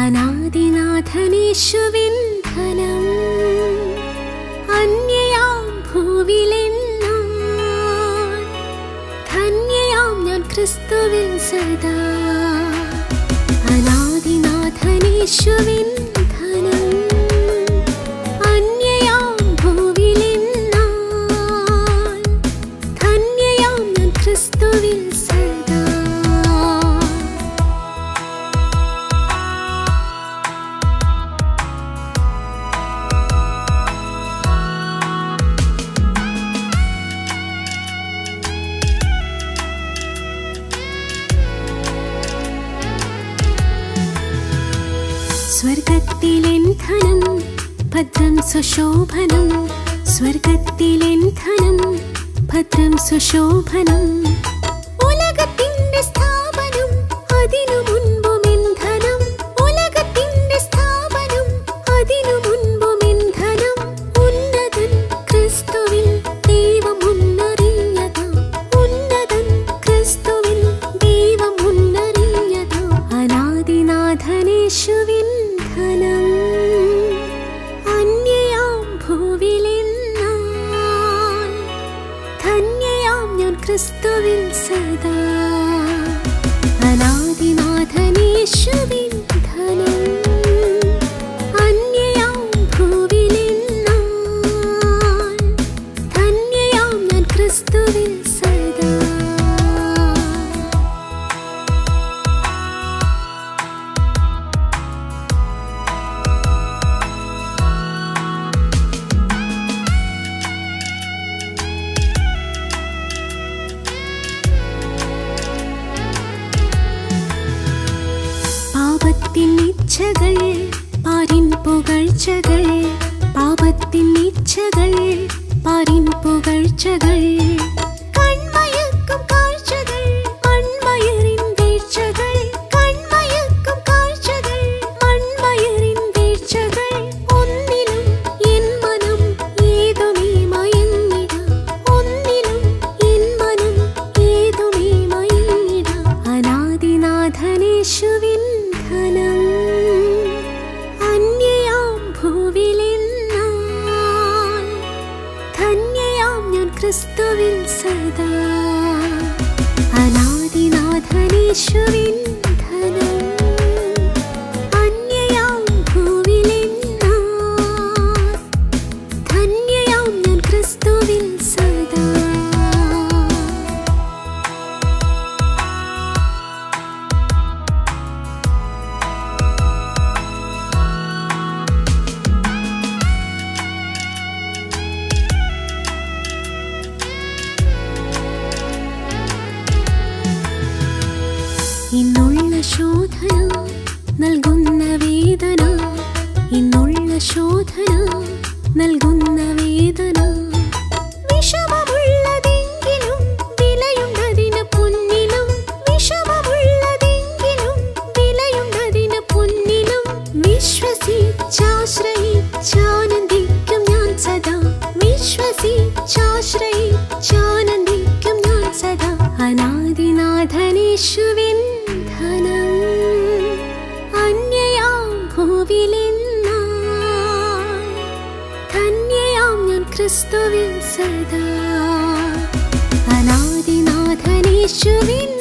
അനാദിനാഥനേശുവിൻ ധനം അന്യയാം ഭൂവിലെന്നാൻ ധന്യയാം ഞാൻ ക്രിസ്തുവിൽ സദാ അനാദിനാഥനേശുവിൻ ധനം അന്യയാം ഭൂവിലെന്നാൻ ധന്യയാം ഞാൻ ക്രിസ്തുവിൽ സദാ സ്വർഗത്തിലെൻ ധനം ഭദ്രം സുശോഭനം സ്വർഗത്തിലെൻ ധനം ഭദ്രം സുശോഭനം ഉലകത്തിന്റെ സ്ഥാപനം അതിനു മുൻപും എൻ ധനം ഉലകത്തിന്റെ സ്ഥാപനം അതിനു മുൻപും എൻ ധനം ഉന്നതൻ ക്രിസ്തുവിൽ ദൈവം മുന്നറിഞ്ഞതാ ഉന്നതൻ ക്രിസ്തുവിൽ ദൈവം മുന്നറിഞ്ഞതാ അനാദിനാഥനേശുവിൻ ധനം അന്യയാം ഭൂവിലെന്നാൻ ധന്യയാം ഞാൻ ക്രിസ്തുവിൽ സദാ അനാദിനാഥനേശുവിൻ ധനം അന്യയാം ഭൂവിലെന്നാൻ ധന്യയാം ഞാൻ ക്രിസ്തുവിൽ സദാ പാപത്തിൻ ഇച്ഛകൾ പാരിൻ പുകഴ്ചകൾ പാപത്തിൻ ഇച്ഛകൾ പാരിൻ പുകഴ്ചകൾ കൺമയക്കും കാഴ്ചകൾ മൺമയറിൻ വീഴ്ചകൾ കൺമയക്കും കാഴ്ചകൾ മൺമയറിൻ വീഴ്ചകൾ ഒന്നിലും എൻ മനം ഏതുമേ മയങ്ങിട ഒന്നിലും എൻ മനം ഏതുമേ മയങ്ങിട അനാദിനാഥനേശുവിൻ ധനം അന്യയാം ഭൂവിലെന്നാൻ ധന്യയാം ഞാൻ ക്രിസ്തുവിൽ സദാ അനാദിനാഥനേശുവിൻ ധനം അന്യയാം ഭൂവിലെന്നാൻ ധന്യയാം ഞാൻ ക്രിസ്തുവിൽ സദാ ഇന്നുള്ള ശോധന നൽകുന്ന വേദന ഇന്നുള്ള ശോധന നൽകുന്ന വേദന വിഷമമുള്ളതെങ്കിലും വിലയുണ്ടതിന് പൊന്നിലും വിഷമമുള്ളതെങ്കിലും വിലയുണ്ടതിന് പൊന്നിലും വിശ്വസിച്ചാശ്രയിച്ചാനന്ദിക്കും ഞാൻ സദാ വിശ്വസിച്ചാശ്രയിച്ചാനന്ദിക്കും ഞാൻ സദാ അനാദിനാഥനേശുവിൻ ധനം അന്യയാം ഭൂവിലെന്നാൻ ധന്യയാം ഞാൻ ക്രിസ്തുവിൽ സദാ അനാദിനാഥനേശുവിൻ